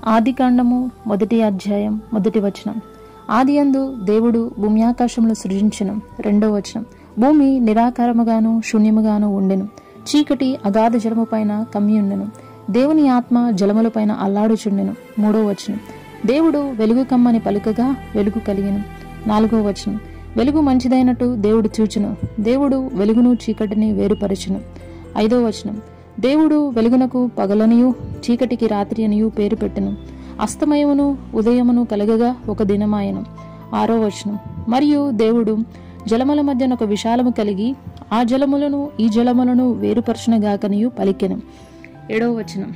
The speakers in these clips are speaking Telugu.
ఆదికాండము మొదటి అధ్యాయం మొదటి వచనం ఆది యందు దేవుడు భూమి ఆకాశములు సృజించెను రెండో వచనం భూమి నిరాకారముగాను శూన్యముగాను ఉండెను చీకటి అగాధ జలము పైన కమ్మియుండెను దేవుని ఆత్మ జలములపైన అల్లాడుచుండెను మూడో వచనం దేవుడు వెలుగు కమ్మని పలుకగా వెలుగు కలిగెను నాలుగో వచనం వెలుగు మంచిదైనట్టు దేవుడు చూచును దేవుడు వెలుగును చీకటిని వేరుపరచును ఐదో వచనం దేవుడు వెలుగునకు పగలనియు చీకటికి రాత్రి అనియు పేరు పెట్టెను అస్తమయమును ఉదయమును కలగగా ఒక దినమాయను ఆరో వచనం మరియు దేవుడు జలముల మధ్యన ఒక విశాలము కలిగి ఆ జలములను ఈ జలములను వేరుపరచునగాకనియు పలికెను ఏడవ వచనం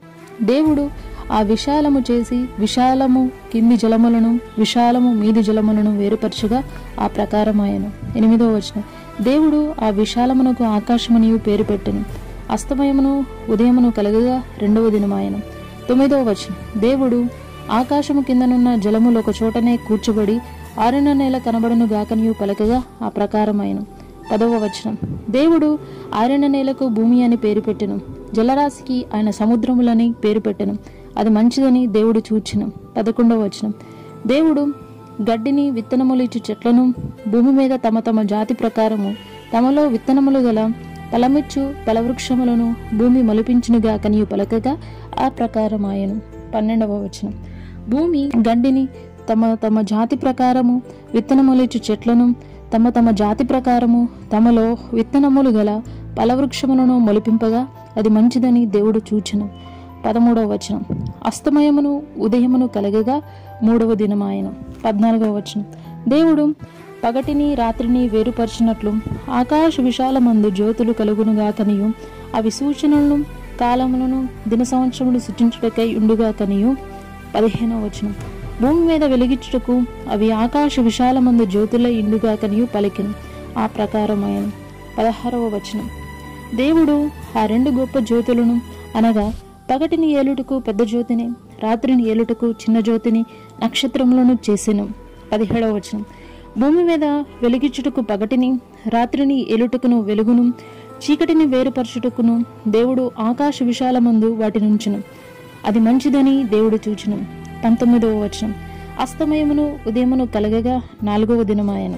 దేవుడు ఆ విశాలము చేసి విశాలము కింది జలములను విశాలము మీది జలములను వేరుపరచుగా ఆ ప్రకారమాయను ఎనిమిదవ వచనం దేవుడు ఆ విశాలమునకు ఆకాశమనియు పేరు పెట్టెను అస్తమయమును ఉదయమును కలగగా రెండవ దినమాయను తొమ్మిదవ వచనం దేవుడు ఆకాశము కిందనున్న జలములు ఒక చోటనే కూర్చబడి ఆరిన నేల కనబడును గాకనియు పలకగా ఆ ప్రకారమాయను పదవ వచనం దేవుడు ఆరిన నేలకు భూమి అని పేరు పెట్టెను జలరాశికి ఆయన సముద్రములని పేరు పెట్టెను అది మంచిదని దేవుడు చూచెను పదకొండవ వచనం దేవుడు గడ్డిని విత్తనములు ఇచ్చు చెట్లను భూమి మీద తమ తమ జాతి ప్రకారము తమలో విత్తనములు గల ఫలమిచ్చు ఫలవృక్షములను భూమి మలిపించునుగా కనియు పలకగా ఆ ప్రకారం ఆయను పన్నెండవ వచనం భూమి గడ్డిని తమ తమ జాతి ప్రకారము విత్తనములిచ్చు చెట్లను తమ తమ జాతి ప్రకారము తమలో విత్తనములు గల ఫలవృక్షములను మొలిపింపగా అది మంచిదని దేవుడు చూచెను పదమూడవ వచనం అస్తమయమును ఉదయమును కలగగా మూడవ దినమాయను పద్నాలుగవ వచనం దేవుడు పగటిని రాత్రిని వేరుపరిచినట్లు ఆకాశ విశాలమందు జ్యోతులు కలుగునుగాకనియు అవి సూచనలను కాలములను దిన సంవత్సరములు సృష్టించుటకై ఉండుగాకనియు పదిహేనవ వచనం భూమి మీద వెలిగించుటకు అవి ఆకాశ విశాలమందు జ్యోతులై ఇండుగాకనియు పలికెను ఆ ప్రకారమైన పదహారవ వచనం దేవుడు ఆ రెండు గొప్ప జ్యోతులను అనగా పగటిని ఏలుటకు పెద్ద జ్యోతిని రాత్రిని ఏలుటకు చిన్న జ్యోతిని నక్షత్రములను చేసెను పదిహేడవ వచనం భూమి మీద వెలిగించుటకు పగటిని రాత్రిని ఏలుటకును వెలుగును చీకటిని వేరుపరచుటకును దేవుడు ఆకాశ విశాలమందు వాటి నుంచును అది మంచిదని దేవుడు చూచును పంతొమ్మిదవ వచనం అస్తమయమును ఉదయమును కలగగా నాలుగవ దినమాయను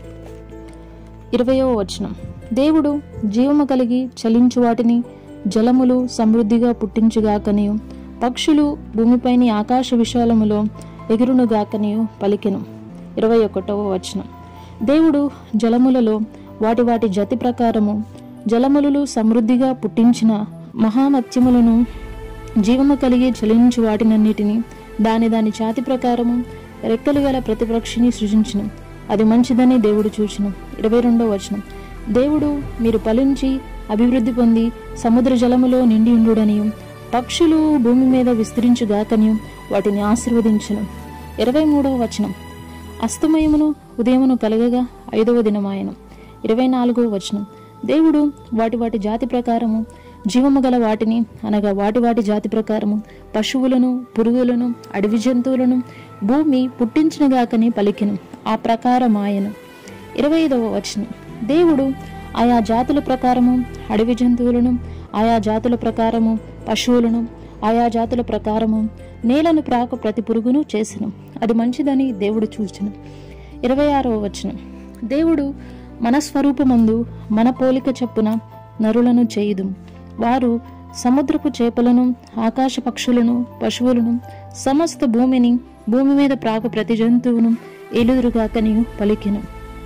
ఇరవయవ వచనం దేవుడు జీవము కలిగి చలించు వాటిని జలములు సమృద్ధిగా పుట్టించుగాకనియు పక్షులు భూమిపైని ఆకాశ విశాలములో ఎగురునుగాకనియు పలికెను ఇరవై ఒకటవ వచనం దేవుడు జలములలో వాటి వాటి జతి ప్రకారము జలములు సమృద్ధిగా పుట్టించిన మహామత్యములను జీవము కలిగి చలించు వాటినన్నిటిని దాని దాని జాతి ప్రకారము రెక్కలు గల ప్రతి పక్షిని సృజించును అది మంచిదని దేవుడు చూచును ఇరవై రెండవ వచనం దేవుడు మీరు ఫలించి అభివృద్ధి పొంది సముద్ర జలములో నిండి ఉండుడనియు పక్షులు భూమి మీద విస్తరించుగాకనియు వాటిని ఆశీర్వదించును ఇరవై మూడవ వచనం అస్తమయమును ఉదయమును కలగగా ఐదవ దినమాయను ఇరవై నాలుగవ వచనం దేవుడు వాటి వాటి జాతి ప్రకారము జీవము గల వాటిని అనగా వాటి వాటి జాతి ప్రకారము పశువులను పురుగులను అడవి జంతువులను భూమి పుట్టించినగాకని పలికెను ఆ ప్రకారం ఆయను ఇరవై ఐదవ వచనం దేవుడు ఆయా జాతుల ప్రకారము అడవి జంతువులను ఆయా జాతుల ప్రకారము పశువులను ఆయా జాతుల ప్రకారము నేలను ప్రాకు ప్రతి పురుగును చేసెను అది మంచిదని దేవుడు చూచెను ఇరవై ఆరవ వచనం దేవుడు మన స్వరూపమందు మన పోలిక చొప్పున నరులను చేయుదు వారు సముద్రపు చేపలను ఆకాశ పక్షులను పశువులను సమస్త భూమిని భూమి మీద ప్రాకు ప్రతి జంతువును ఏలుదురుగాకనియు పలికెను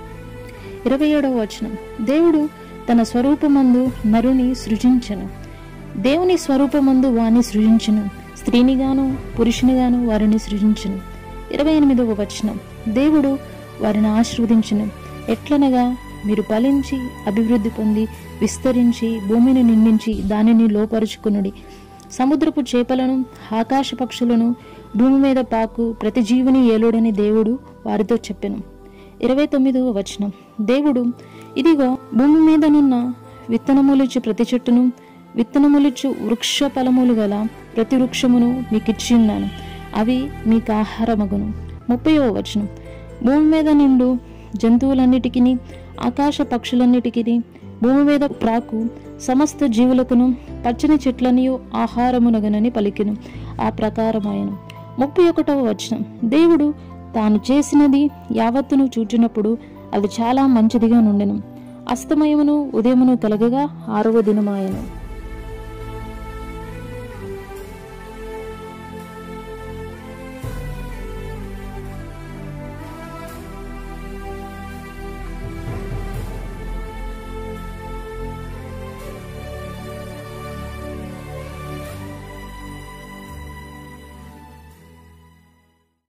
ఇరవై ఏడవ వచనం దేవుడు తన స్వరూపమందు నరుని సృజించెను దేవుని స్వరూపమందు వాని సృజించును స్త్రీనిగాను పురుషునిగాను వారిని సృజించును ఇరవై ఎనిమిదవ వచనం దేవుడు వారిని ఆశీర్వదించును ఎట్లనగా మీరు ఫలించి అభివృద్ధి పొంది విస్తరించి భూమిని నిండించి దానిని లోపరుచుకునుడి సముద్రపు చేపలను ఆకాశ పక్షులను భూమి మీద పాకు ప్రతి జీవిని ఏలుడని దేవుడు వారితో చెప్పెను ఇరవై తొమ్మిదవ వచనం దేవుడు ఇదిగో భూమి మీదనున్న విత్తనములిచ్చు ప్రతి చెట్టును విత్తనములిచ్చు వృక్ష ఫలములు గల ప్రతి వృక్షమును మీకిచ్చి ఉన్నాను అవి మీకు ఆహారమగును ముప్పయో వచనం భూమి మీద నిండు జంతువులన్నిటికీ ఆకాశ పక్షులన్నిటికీ భూమి మీద ప్రాకు సమస్త జీవులకును పచ్చని చెట్లనియు ఆహారమునగనని పలికెను ఆ ప్రకారమాయను ముప్పై ఒకటవ వచనం దేవుడు తాను చేసినది యావత్తును చూచినప్పుడు అది చాలా మంచిదిగా నుండెను అస్తమయమును ఉదయమును కలగగా ఆరవ దినమాయను